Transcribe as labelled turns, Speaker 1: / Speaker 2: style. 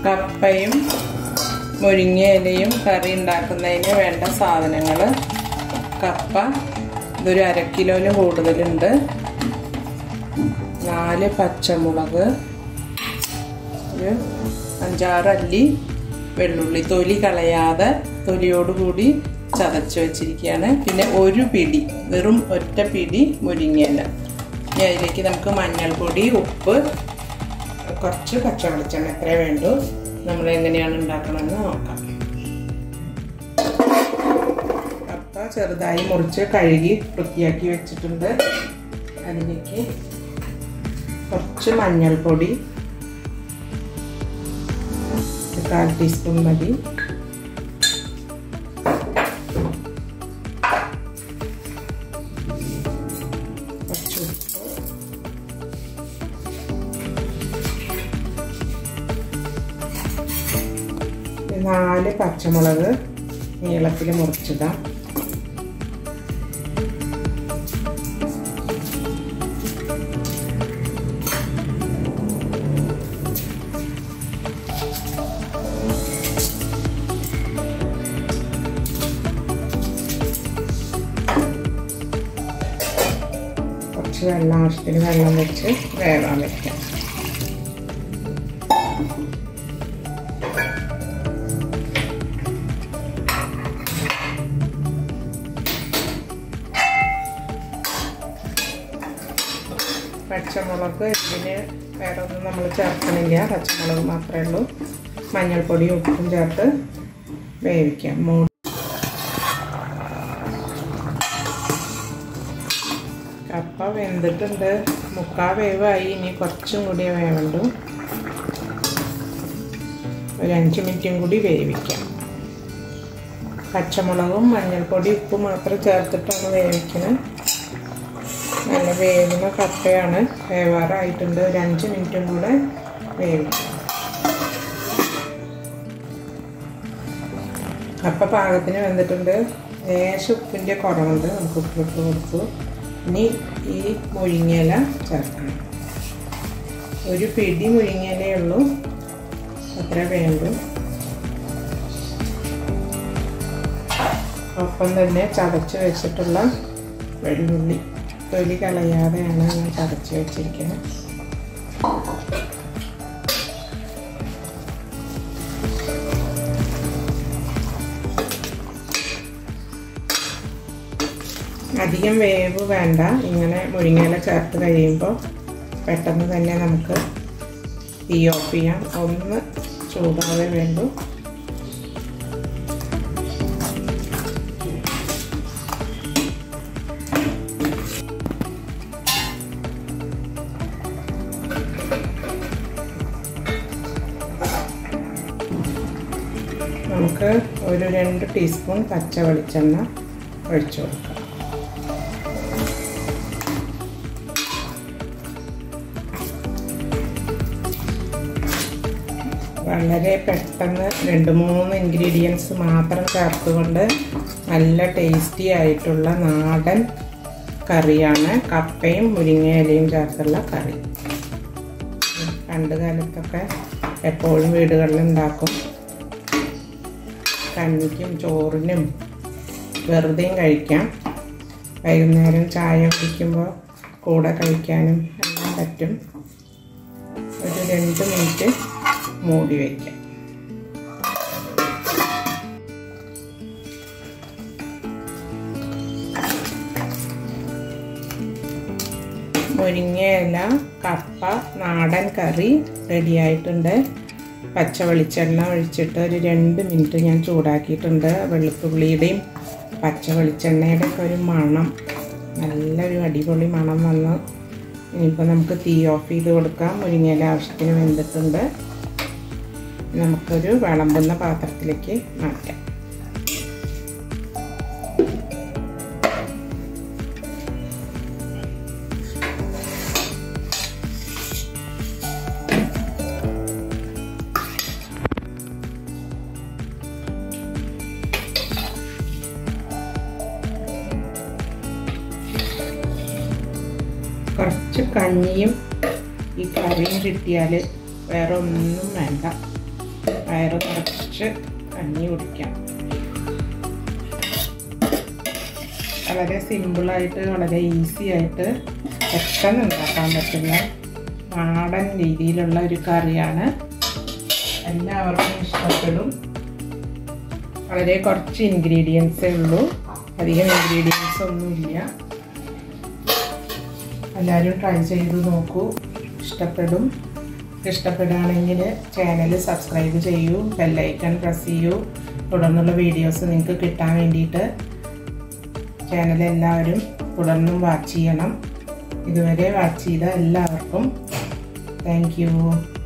Speaker 1: കപ്പയും മുരിങ്ങ ഇലയും കറി ഉണ്ടാക്കുന്നതിന് വേണ്ട സാധനങ്ങൾ കപ്പ ഇതൊരു അര കിലോന് കൂടുതലുണ്ട് നാല് പച്ചമുളക് ഒരു അഞ്ചാറ് അല്ലി വെള്ളുള്ളി തൊലി കളയാതെ തൊലിയോടുകൂടി ചതച്ച് വെച്ചിരിക്കുകയാണ് പിന്നെ ഒരു പിടി വെറും ഒറ്റ പിടി മുരിങ്ങയില ഇനി അതിലേക്ക് നമുക്ക് മഞ്ഞൾപ്പൊടി ഉപ്പ് കുറച്ച് പച്ച വെളിച്ചെണ്ണ എത്രയേ വേണ്ടൂ നമ്മൾ എങ്ങനെയാണ് ഉണ്ടാക്കണമെന്ന് നോക്കാം കപ്പ ചെറുതായി മുറിച്ച് കഴുകി വൃത്തിയാക്കി വെച്ചിട്ടുണ്ട് അതിലേക്ക് കുറച്ച് മഞ്ഞൾപ്പൊടി കാൽ ടീസ്പൂൺ മതി കുറച്ച് ഉപ്പ് നാല് പച്ചമുളക് നീളത്തിൽ മുറിച്ചിടാം കുറച്ച് വെള്ളം ആവശ്യത്തിന് വെള്ളം വെച്ച് വേവാൻ വെക്കാം പച്ചമുളക് ഇതിന് വേറെ ഒന്നും നമ്മൾ ചേർക്കണില്ല പച്ചമുളക് മാത്രമേ ഉള്ളൂ മഞ്ഞൾപ്പൊടിയും ഉപ്പും ചേർത്ത് വേവിക്കാം മൂടി കപ്പ വെന്തിട്ടുണ്ട് മുക്കാ വേവായി ഇനി കുറച്ചും കൂടി വേവുള്ളൂ ഒരു അഞ്ച് മിനിറ്റും കൂടി വേവിക്കാം പച്ചമുളകും മഞ്ഞൾപ്പൊടി ഉപ്പ് മാത്രം ചേർത്തിട്ടാണ് വേവിക്കുന്നത് നല്ല വേവുന്ന കപ്പയാണ് വേവാറായിട്ടുണ്ട് ഒരു അഞ്ച് മിനിറ്റും കൂടെ വേവിക്കാം കപ്പ പാകത്തിന് വെന്തിട്ടുണ്ട് ലേശം ഉപ്പിൻ്റെ കുറവുണ്ട് നമുക്ക് ഉപ്പിട്ട് കൊടുത്തു ഇനി ഈ മുരിങ്ങയില ചേർക്കണം ഒരു പിടി മുരിങ്ങയിലേ ഉള്ളൂ അത്ര വേണ്ടു ഒപ്പം തന്നെ ചതച്ച് വെച്ചിട്ടുള്ള വെള്ളുള്ളി തൊലി കളയാതെയാണ് ഞാൻ ചതച്ച് വെച്ചിരിക്കുന്നത് അധികം വേവ് വേണ്ട ഇങ്ങനെ മുരിങ്ങയില ചേർത്ത് കഴിയുമ്പോൾ പെട്ടെന്ന് തന്നെ നമുക്ക് തീ ഓഫ് ചെയ്യാം ഒന്ന് ചൂടാവേ വേണ്ടു നമുക്ക് ഒരു രണ്ട് ടീസ്പൂൺ പച്ച വെളിച്ചെണ്ണ ഒഴിച്ചു കൊടുക്കാം വളരെ പെട്ടെന്ന് രണ്ട് മൂന്ന് ഇൻഗ്രീഡിയൻസ് മാത്രം ചേർത്തുകൊണ്ട് നല്ല ടേസ്റ്റി ആയിട്ടുള്ള നാടൻ കറിയാണ് കപ്പയും മുരിങ്ങയിലയും ചേർത്തുള്ള കറി പണ്ട് കാലത്തൊക്കെ എപ്പോഴും വീടുകളിൽ ഉണ്ടാക്കും കഞ്ഞിക്കും ചോറിനും വെറുതെയും കഴിക്കാം വൈകുന്നേരം ചായ കുടിക്കുമ്പോൾ കൂടെ കഴിക്കാനും എല്ലാം പറ്റും ഒരു രണ്ട് മിനിറ്റ് മൂടി വയ്ക്കാം മുരിങ്ങയില കപ്പ നാടൻ കറി റെഡിയായിട്ടുണ്ട് പച്ച വെളിച്ചെണ്ണ ഒഴിച്ചിട്ട് ഒരു രണ്ട് മിനിറ്റ് ഞാൻ ചൂടാക്കിയിട്ടുണ്ട് വെളുത്തുള്ളിയുടെയും പച്ച വെളിച്ചെണ്ണയുടെ ഒക്കെ ഒരു മണം നല്ലൊരു അടിപൊളി മണം വന്ന് ഇനിയിപ്പോൾ നമുക്ക് തീ ഓഫ് ചെയ്ത് കൊടുക്കാം മുരിങ്ങയില ആവശ്യത്തിന് വെന്തിട്ടുണ്ട് നമുക്കൊരു വിളമ്പുന്ന പാത്രത്തിലേക്ക് മാറ്റാം കുറച്ച് കഞ്ഞിയും ഈ കറിയും കിട്ടിയാൽ വേറെ ഒന്നും വേണ്ട വയറ് നിറച്ച് കഞ്ഞി കുടിക്കാം വളരെ സിമ്പിളായിട്ട് വളരെ ഈസി ആയിട്ട് പെട്ടെന്ന് ഉണ്ടാക്കാൻ പറ്റുന്ന നാടൻ രീതിയിലുള്ള ഒരു കറിയാണ് എല്ലാവർക്കും ഇഷ്ടപ്പെടും വളരെ കുറച്ച് ഇൻഗ്രീഡിയൻസേ ഉള്ളൂ അധികം ഇൻഗ്രീഡിയൻസ് ഒന്നുമില്ല എല്ലാവരും ട്രൈ ചെയ്ത് നോക്കൂ ഇഷ്ടപ്പെടും ഇഷ്ടപ്പെടുകയാണെങ്കിൽ ചാനൽ സബ്സ്ക്രൈബ് ചെയ്യൂ ബെല്ലൈക്കൺ പ്രസ് ചെയ്യൂ തുടർന്നുള്ള വീഡിയോസ് നിങ്ങൾക്ക് കിട്ടാൻ വേണ്ടിയിട്ട് ചാനൽ എല്ലാവരും തുടർന്നും വാച്ച് ചെയ്യണം ഇതുവരെ വാച്ച് ചെയ്ത എല്ലാവർക്കും താങ്ക്